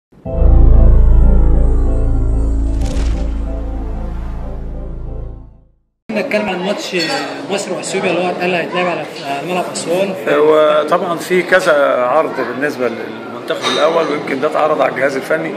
نتكلم عن ماتش مصر واثيوبيا اللي هو اتقال هيتلعب على على ملعب اسوان هو طبعا في كذا عرض بالنسبه للمنتخب الاول ويمكن ده اتعرض على الجهاز الفني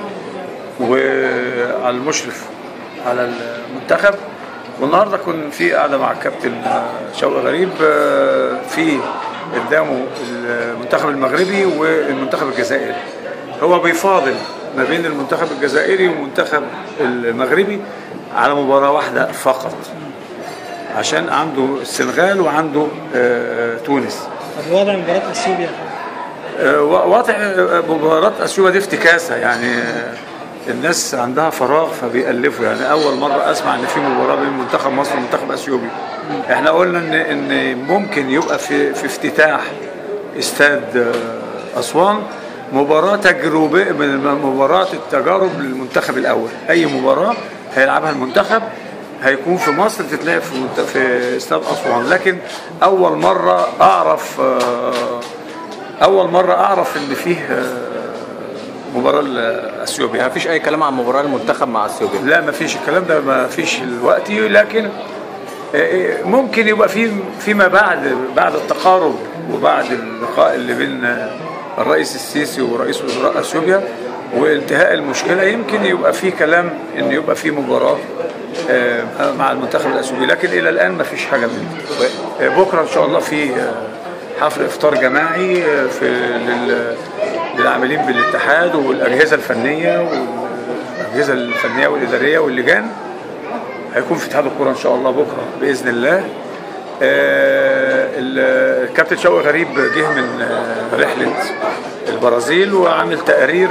وعلى المشرف على المنتخب والنهارده كان في قاعده مع الكابتن شوقي غريب في قدامه المنتخب المغربي والمنتخب الجزائري هو بيفاضل ما بين المنتخب الجزائري والمنتخب المغربي على مباراه واحده فقط عشان عنده السنغال وعنده آه، تونس طب وضع مباراه اثيوبيا آه، وضع مباراة اثيوبيا دي افتكاسة يعني آه، الناس عندها فراغ فبيألفوا يعني أول مرة أسمع إن في مباراة بين منتخب مصر ومنتخب أثيوبي إحنا قلنا إن إن ممكن يبقى في في افتتاح استاد آه، أسوان مباراة تجربة من مباراة التجارب للمنتخب الأول أي مباراة هيلعبها المنتخب هيكون في مصر تتلعب في منت- في استاد أسوان لكن أول مرة أعرف آه، أول مرة أعرف إن فيه آه، مباراة لأثيوبيا يعني مفيش اي كلام عن مباراه المنتخب مع اثيوبيا لا ما فيش الكلام ده ما فيش دلوقتي لكن آه، ممكن يبقى في فيما بعد بعد التقارب وبعد اللقاء اللي بين آه، الرئيس السيسي ورئيس وزراء اثيوبيا وانتهاء المشكله يمكن يبقى في كلام ان يبقى في مباراه آه، مع المنتخب الاثيوبي لكن الى الان ما فيش حاجه من دي. آه، بكره ان شاء الله في آه، حفل افطار جماعي آه، في لل- للعاملين بالاتحاد والاجهزه الفنيه والاجهزه الفنيه والاداريه واللجان هيكون في اتحاد الكوره ان شاء الله بكره باذن الله آه، ال- الكابتن شوقي غريب جه من آه، رحله البرازيل وعامل تقرير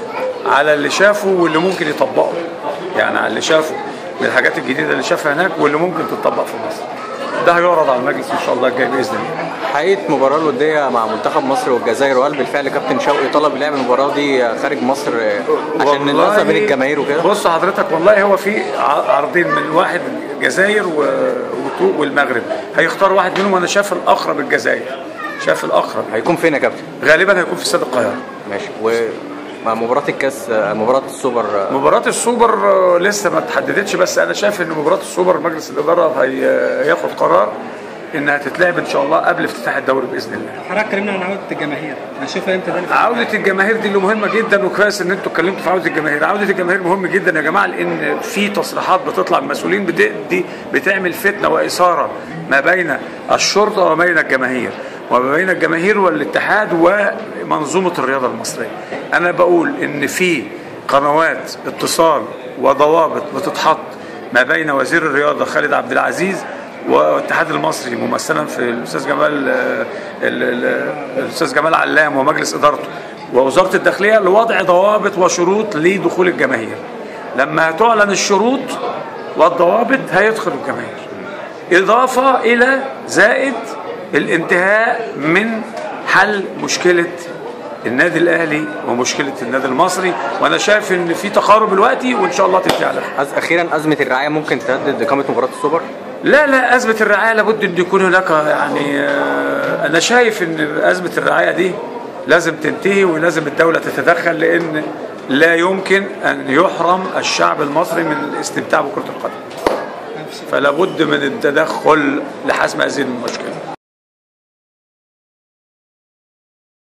على اللي شافه واللي ممكن يطبقه يعني على اللي شافه من الحاجات الجديده اللي شافها هناك واللي ممكن تطبق في مصر ده هيعرض على المجلس ان شاء الله الجاي باذن الله حقيقه المباراه الوديه مع منتخب مصر والجزائر وهل بالفعل كابتن شوقي طلب لعب المباراه دي خارج مصر عشان والله ننظم بين الجماهير وكده بص حضرتك والله هو في ع- عرضين من واحد الجزائر و- وتو- والمغرب هيختار واحد منهم وانا شايف الاقرب الجزائر شايف الاقرب هيكون فين يا كابتن غالبا هيكون في استاد القاهره ماشي ومع مباراه الكاس مباراه السوبر مباراة السوبر آه، لسه ما اتحددتش بس انا شايف ان مباراة السوبر مجلس الاداره هي- هياخد قرار انها تتلعب ان شاء الله قبل افتتاح الدوري باذن الله حضرتك اتكلمنا عن عوده الجماهير هنشوفها امتى ده عودة الجماهير دي اللي مهمة جدا وكويس ان انتوا اتكلمتوا في عودة الجماهير، عودة الجماهير مهم جدا يا جماعة لان في تصريحات بتطلع من مسؤولين بتدي بتعمل فتنة واثارة ما بين الشرطة وما بين الجماهير وما بين الجماهير والاتحاد ومنظومة الرياضة المصرية. انا بقول ان في قنوات اتصال وضوابط بتتحط ما بين وزير الرياضة خالد عبد العزيز والاتحاد المصري ممثلا في الاستاذ جمال آه، ال- ال- الاستاذ جمال علام ومجلس ادارته ووزاره الداخليه لوضع ضوابط وشروط لدخول الجماهير لما تعلن الشروط والضوابط هيدخل الجماهير اضافه الى زائد الانتهاء من حل مشكله النادي الاهلي ومشكله النادي المصري وانا شايف ان في تقارب دلوقتي وان شاء الله تنتهي على خير أز... اخيرا ازمه الرعايه ممكن تهدد اقامه مباراه السوبر لا لا أزمة الرعاية لابد أن يكون هناك يعني آه، أنا شايف أن أزمة الرعاية دي لازم تنتهي ولازم الدولة تتدخل لأن لا يمكن أن يحرم الشعب المصري من الاستمتاع بكرة القدم فلا بد من التدخل لحسم هذه المشكلة